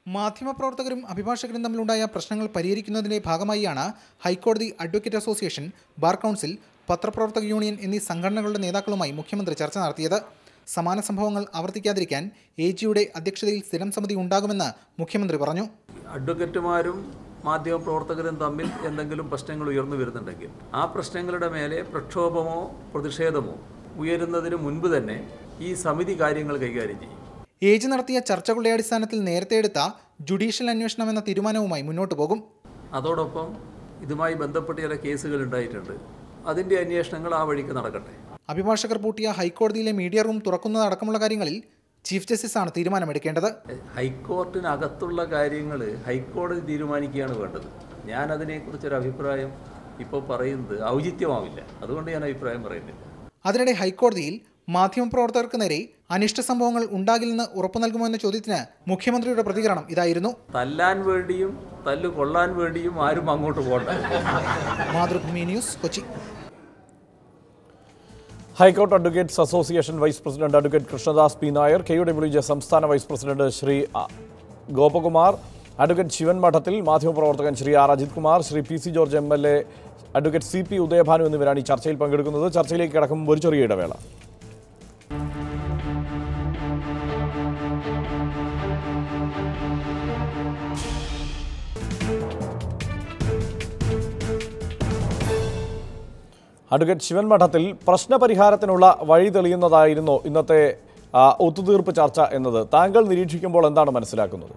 മാധ്യമപ്രവർത്തകരും അഭിഭാഷകരും തമ്മിലുണ്ടായ പ്രശ്നങ്ങൾ പരിഹരിക്കുന്നതിന്റെ ഭാഗമായാണ് ഹൈക്കോടതി അഡ്വക്കേറ്റ് അസോസിയേഷൻ ബാർ കൗൺസിൽ പത്രപ്രവർത്തക യൂണിയൻ എന്നീ സംഘടനകളുടെ നേതാക്കളുമായി മുഖ്യമന്ത്രി ചർച്ച നടത്തിയത് സമാന സംഭവങ്ങൾ ആവർത്തിക്കാതിരിക്കാൻ എ ജിയുടെ അധ്യക്ഷതയിൽ സ്ഥിരം സമിതി ഉണ്ടാകുമെന്ന് മുഖ്യമന്ത്രി പറഞ്ഞു അഡ്വക്കറ്റുമാരും മാധ്യമപ്രവർത്തകരും തമ്മിൽ എന്തെങ്കിലും പ്രശ്നങ്ങൾ ഉയർന്നു വരുന്നുണ്ടെങ്കിൽ ആ പ്രശ്നങ്ങളുടെ മേലെ പ്രക്ഷോഭമോ പ്രതിഷേധമോ ഉയരുന്നതിന് മുൻപ് തന്നെ ഈ സമിതി കാര്യങ്ങൾ കൈകാര്യം ചെയ്യും എ ജി നടത്തിയ ചർച്ചകളുടെ അടിസ്ഥാനത്തിൽ നേരത്തെ എടുത്ത ജുഡീഷ്യൽ അന്വേഷണം എന്ന തീരുമാനവുമായി മുന്നോട്ടു പോകും അതോടൊപ്പം ഇതുമായി ബന്ധപ്പെട്ട് ചില കേസുകൾ ഉണ്ടായിട്ടുണ്ട് അതിൻ്റെ അന്വേഷണങ്ങൾ ആ വഴിക്ക് നടക്കട്ടെ അഭിഭാഷകർ പൂട്ടിയ ഹൈക്കോടതിയിലെ മീഡിയ റൂം തുറക്കുന്നതടക്കമുള്ള കാര്യങ്ങളിൽ ചീഫ് ജസ്റ്റിസാണ് തീരുമാനമെടുക്കേണ്ടത് ഹൈക്കോർട്ടിനകത്തുള്ള കാര്യങ്ങൾ ഹൈക്കോടതി തീരുമാനിക്കുകയാണ് വേണ്ടത് ഞാൻ അതിനെക്കുറിച്ചൊരു അഭിപ്രായം ഇപ്പോൾ പറയുന്നത് ഔചിത്യമാവില്ല അതുകൊണ്ട് ഞാൻ അഭിപ്രായം പറയുന്നില്ല അതിനിടെ ഹൈക്കോടതിയിൽ മാധ്യമപ്രവർത്തകർക്ക് നേരെ അനിഷ്ട സംഭവങ്ങൾ ഉണ്ടാകില്ലെന്ന് ഉറപ്പു നൽകുമോ എന്ന ചോദ്യത്തിന് മുഖ്യമന്ത്രിയുടെ പ്രതികരണം ഇതായിരുന്നു തല്ലാൻ വേണ്ടിയും തല്ലു കൊള്ളാൻ വേണ്ടിയും ആരും അങ്ങോട്ട് പോകണ്ട Mathrubhumi news Kochi high court advocates association vice president advocate Krishnadas P Nair K U W J സംസ്ഥാന വൈസ് പ്രസിഡന്റ് ശ്രീ അ, ഗോപകുമാർ അഡ്വക്കേറ്റ് ശിവൻ മഠത്തിൽ മാധ്യമപ്രവർത്തകൻ Shri R Ajith Kumar Shri P C George M L A advocate C P Udayabhanu എന്നിവരാണ് ഈ ചർച്ചയിൽ പങ്കെടുക്കുന്നത് ചർച്ചയിലേക്ക് കിടക്കും ഒരു ചെറിയ ഇടവേള അഡ്വക്കേറ്റ് ശിവൻ മഠത്തിൽ പ്രശ്നപരിഹാരത്തിനുള്ള വഴി തെളിയുന്നതായിരുന്നു ഇന്നത്തെ ആ, ഒത്തുതീർപ്പ് ചർച്ച എന്നത് താങ്കൾ നിരീക്ഷിക്കുമ്പോൾ എന്താണ് മനസ്സിലാക്കുന്നത്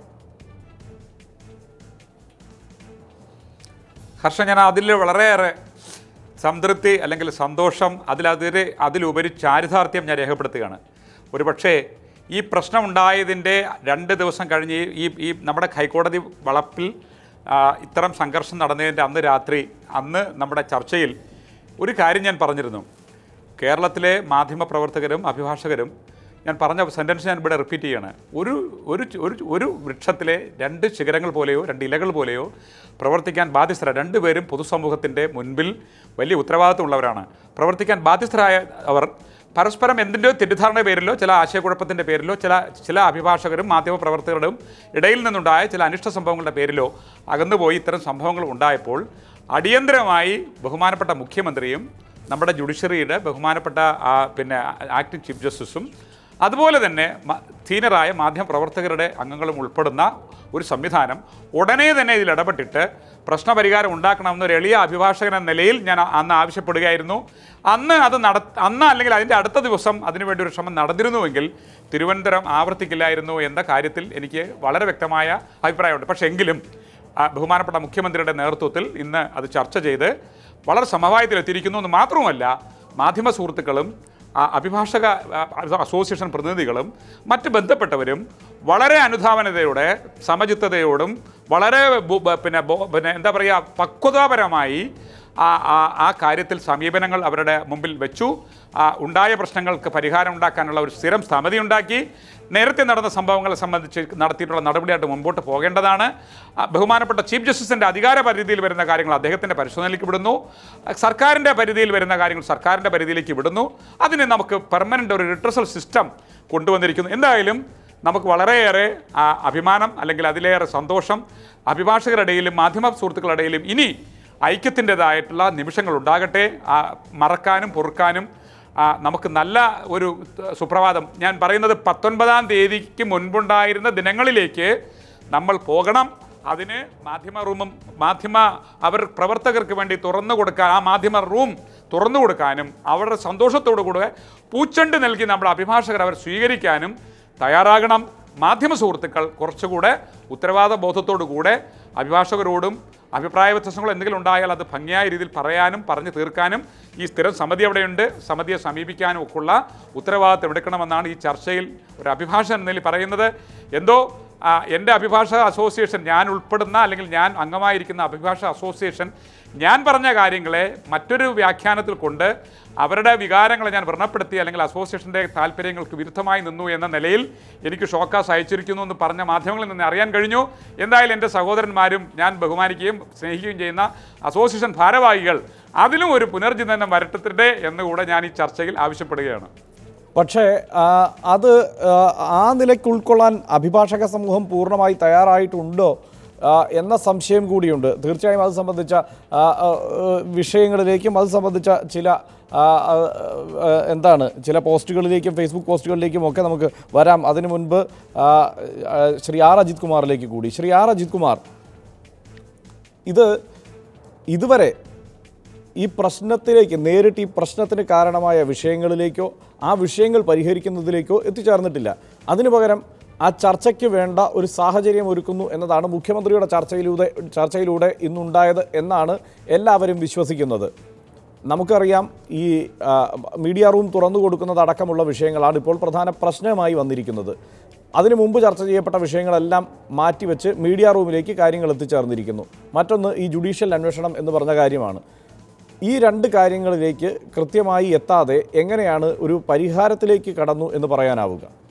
ഹർഷൻ ഞാൻ അതിൽ വളരെയേറെ സംതൃപ്തി അല്ലെങ്കിൽ സന്തോഷം അതിലതിരെ അതിലുപരി ചാരിതാർത്ഥ്യം ഞാൻ രേഖപ്പെടുത്തുകയാണ് ഒരുപക്ഷേ ഈ പ്രശ്നം ഉണ്ടായതിൻ്റെ രണ്ട് ദിവസം കഴിഞ്ഞ് ഈ ഈ നമ്മുടെ ഹൈക്കോടതി വളപ്പിൽ ആ, ഇത്തരം സംഘർഷം നടന്നതിൻ്റെ അന്ന് രാത്രി അന്ന് നമ്മുടെ ചർച്ചയിൽ ഒരു കാര്യം ഞാൻ പറഞ്ഞിരുന്നു കേരളത്തിലെ മാധ്യമപ്രവർത്തകരും അഭിഭാഷകരും ഞാൻ പറഞ്ഞ സെൻറ്റൻസ് ഞാൻ ഇവിടെ റിപ്പീറ്റ് ചെയ്യാണ് ഒരു ഒരു ഒരു ഒരു വൃക്ഷത്തിലെ രണ്ട് ശിഖരങ്ങൾ പോലെയോ രണ്ട് ഇലകൾ പോലെയോ പ്രവർത്തിക്കാൻ ബാധ്യസ്ഥര രണ്ടുപേരും പൊതുസമൂഹത്തിൻ്റെ മുൻപിൽ വലിയ ഉത്തരവാദിത്വമുള്ളവരാണ് പ്രവർത്തിക്കാൻ ബാധ്യസ്ഥരായ അവർ പരസ്പരം എന്തിൻ്റെയോ തെറ്റിദ്ധാരണ പേരിലോ ചില ആശയക്കുഴപ്പത്തിൻ്റെ പേരിലോ ചില ചില അഭിഭാഷകരും മാധ്യമപ്രവർത്തകരുടെയും ഇടയിൽ നിന്നുണ്ടായ ചില അനിഷ്ട സംഭവങ്ങളുടെ പേരിലോ അകന്നുപോയി ഇത്തരം സംഭവങ്ങൾ ഉണ്ടായപ്പോൾ അടിയന്തരമായി ബഹുമാനപ്പെട്ട മുഖ്യമന്ത്രിയും നമ്മുടെ ജുഡീഷ്യറിയുടെ ബഹുമാനപ്പെട്ട ആ, പിന്നെ ആക്ടിംഗ് ചീഫ് ജസ്റ്റിസും അതുപോലെ തന്നെ മ- സീനിയറായ മാധ്യമപ്രവർത്തകരുടെ അംഗങ്ങളും ഉൾപ്പെടുന്ന ഒരു സംവിധാനം ഉടനെ തന്നെ ഇതിൽ ഇടപെട്ടിട്ട് പ്രശ്നപരിഹാരം ഉണ്ടാക്കണമെന്നൊരു എളിയ അഭിഭാഷകൻ എന്ന നിലയിൽ ഞാൻ അ- അന്ന് ആവശ്യപ്പെടുകയായിരുന്നു അന്ന് അത് നട അന്ന് അല്ലെങ്കിൽ അതിൻ്റെ അടുത്ത ദിവസം അതിനുവേണ്ടി ഒരു ശ്രമം നടന്നിരുന്നുവെങ്കിൽ തിരുവനന്തപുരം ആവർത്തിക്കില്ലായിരുന്നു എന്ന കാര്യത്തിൽ എനിക്ക് വളരെ വ്യക്തമായ അഭിപ്രായമുണ്ട് പക്ഷേ എങ്കിലും ആ, ബഹുമാനപ്പെട്ട മുഖ്യമന്ത്രിയുടെ നേതൃത്വത്തിൽ ഇന്ന് അത് ചർച്ച ചെയ്ത് വളരെ സമവായത്തിലെത്തിയിരിക്കുന്നു എന്ന് മാത്രവുമല്ല മാധ്യമ സുഹൃത്തുക്കളും ആ, അഭിഭാഷക ആ, അസോസിയേഷൻ പ്രതിനിധികളും മറ്റ് ബന്ധപ്പെട്ടവരും വളരെ അനുധാവനതയോടെ സമചിത്തതയോടും വളരെ ബു- ബ- പിന്നെ ബോ- പിന്നെ എന്താ പറയുക പക്വതാപരമായി ആ ആ ആ കാര്യത്തിൽ സമീപനങ്ങൾ അവരുടെ മുമ്പിൽ വെച്ചു ആ, ഉണ്ടായ പ്രശ്നങ്ങൾക്ക് പരിഹാരം ഉണ്ടാക്കാനുള്ള ഒരു സ്ഥിരം സമിതി ഉണ്ടാക്കി നേരത്തെ നടന്ന സംഭവങ്ങളെ സംബന്ധിച്ച് നടത്തിയിട്ടുള്ള നടപടിയായിട്ട് മുമ്പോട്ട് പോകേണ്ടതാണ് ആ, ബഹുമാനപ്പെട്ട ചീഫ് ജസ്റ്റിസിൻ്റെ അധികാര പരിധിയിൽ വരുന്ന കാര്യങ്ങൾ അദ്ദേഹത്തിൻ്റെ പരിശോധനയിലേക്ക് വിടുന്നു ആ, സർക്കാരിൻ്റെ പരിധിയിൽ വരുന്ന കാര്യങ്ങൾ സർക്കാരിൻ്റെ പരിധിയിലേക്ക് വിടുന്നു അതിന് നമുക്ക് പെർമനൻ്റ് ഒരു റിട്രസൽ സിസ്റ്റം കൊണ്ടുവന്നിരിക്കുന്നു എന്തായാലും നമുക്ക് വളരെയേറെ ആ, അഭിമാനം അല്ലെങ്കിൽ അതിലേറെ സന്തോഷം അഭിഭാഷകരുടെ ഇടയിലും മാധ്യമ സുഹൃത്തുക്കളുടെ ഇടയിലും ഇനി ഐക്യത്തിൻ്റെതായിട്ടുള്ള നിമിഷങ്ങൾ ഉണ്ടാകട്ടെ ആ, മറക്കാനും പൊറുക്കാനും ആ, നമുക്ക് നല്ല ഒരു സുപ്രഭാതം ഞാൻ പറയുന്നത് പത്തൊൻപതാം തീയതിക്ക് മുൻപുണ്ടായിരുന്ന ദിനങ്ങളിലേക്ക് നമ്മൾ പോകണം അതിന് മാധ്യമ റൂമും മാധ്യമ അവർ പ്രവർത്തകർക്ക് വേണ്ടി തുറന്നു കൊടുക്കാൻ ആ മാധ്യമ റൂം തുറന്നു കൊടുക്കാനും അവരുടെ സന്തോഷത്തോടു കൂടെ പൂച്ചെണ്ട് നൽകി നമ്മുടെ അഭിഭാഷകർ അവർ സ്വീകരിക്കാനും തയ്യാറാകണം മാധ്യമ സുഹൃത്തുക്കൾ കുറച്ചുകൂടെ ഉത്തരവാദ ബോധത്തോടു കൂടെ അഭിഭാഷകരോടും അഭിപ്രായ വ്യത്യാസങ്ങൾ എന്തെങ്കിലും ഉണ്ടായാൽ അത് ഭംഗിയായ രീതിയിൽ പറയാനും പറഞ്ഞു തീർക്കാനും ഈ സ്ഥിരം സമിതി അവിടെയുണ്ട് സമിതിയെ സമീപിക്കാനും ഒക്കെയുള്ള ഉത്തരവാദിത്തം എടുക്കണമെന്നാണ് ഈ ചർച്ചയിൽ ഒരു അഭിഭാഷകൻ എന്ന നിലയിൽ പറയുന്നത് എന്തോ ആ, എൻ്റെ അഭിഭാഷക അസോസിയേഷൻ ഞാൻ ഉൾപ്പെടുന്ന അല്ലെങ്കിൽ ഞാൻ അംഗമായിരിക്കുന്ന അഭിഭാഷക അസോസിയേഷൻ ഞാൻ പറഞ്ഞ കാര്യങ്ങളെ മറ്റൊരു വ്യാഖ്യാനത്തിൽ കൊണ്ട് അവരുടെ വികാരങ്ങളെ ഞാൻ വ്രണപ്പെടുത്തി അല്ലെങ്കിൽ അസോസിയേഷൻ്റെ താല്പര്യങ്ങൾക്ക് വിരുദ്ധമായി നിന്നു എന്ന നിലയിൽ എനിക്ക് ഷോക്കാസ് അയച്ചിരിക്കുന്നു എന്ന് പറഞ്ഞ മാധ്യമങ്ങളിൽ നിന്ന് അറിയാൻ കഴിഞ്ഞു എന്തായാലും എൻ്റെ സഹോദരന്മാരും ഞാൻ ബഹുമാനിക്കുകയും സ്നേഹിക്കുകയും ചെയ്യുന്ന അസോസിയേഷൻ ഭാരവാഹികൾ അതിലും ഒരു പുനർചിന്തനം വരട്ടത്തിൻ്റെ എന്നുകൂടെ ഞാൻ ഈ ചർച്ചയിൽ ആവശ്യപ്പെടുകയാണ് പക്ഷേ ആ, അത് ആ, ആ നിലയ്ക്ക് ഉൾക്കൊള്ളാൻ അഭിഭാഷക സമൂഹം പൂർണ്ണമായി തയ്യാറായിട്ടുണ്ടോ ആ, എന്ന സംശയം കൂടിയുണ്ട് തീർച്ചയായും അത് സംബന്ധിച്ച ആ, ആ, വിഷയങ്ങളിലേക്കും അത് സംബന്ധിച്ച ചില ആ, ആ, ആ, എന്താണ് ചില പോസ്റ്റുകളിലേക്കും ഫേസ്ബുക്ക് പോസ്റ്റുകളിലേക്കും ഒക്കെ നമുക്ക് വരാം അതിനു മുൻപ് ആ, ആ, ശ്രീ ആർ അജിത് കുമാറിലേക്ക് കൂടി ശ്രീ ആർ അജിത് കുമാർ ഇത് ഇതുവരെ ഈ പ്രശ്നത്തിലേക്ക് നേരിട്ട് ഈ പ്രശ്നത്തിന് കാരണമായ വിഷയങ്ങളിലേക്കോ ആ വിഷയങ്ങൾ പരിഹരിക്കുന്നതിലേക്കോ എത്തിച്ചേർന്നിട്ടില്ല അതിനു പകരം ആ ചർച്ചയ്ക്ക് വേണ്ട ഒരു സാഹചര്യം ഒരുക്കുന്നു എന്നതാണ് മുഖ്യമന്ത്രിയുടെ ചർച്ചയിലൂടെ ചർച്ചയിലൂടെ ഇന്നുണ്ടായത് എന്നാണ് എല്ലാവരും വിശ്വസിക്കുന്നത് നമുക്കറിയാം ഈ ആ, മീഡിയ റൂം തുറന്നു കൊടുക്കുന്നതടക്കമുള്ള വിഷയങ്ങളാണ് ഇപ്പോൾ പ്രധാന പ്രശ്നമായി വന്നിരിക്കുന്നത് അതിനു മുമ്പ് ചർച്ച ചെയ്യപ്പെട്ട വിഷയങ്ങളെല്ലാം മാറ്റിവെച്ച് മീഡിയ റൂമിലേക്ക് കാര്യങ്ങൾ എത്തിച്ചേർന്നിരിക്കുന്നു മറ്റൊന്ന് ഈ ജുഡീഷ്യൽ അന്വേഷണം എന്ന് പറഞ്ഞ കാര്യമാണ് ഈ രണ്ട് കാര്യങ്ങളിലേക്ക് കൃത്യമായി എത്താതെ എങ്ങനെയാണ് ഒരു പരിഹാരത്തിലേക്ക് കടന്നു എന്ന് പറയാനാവുക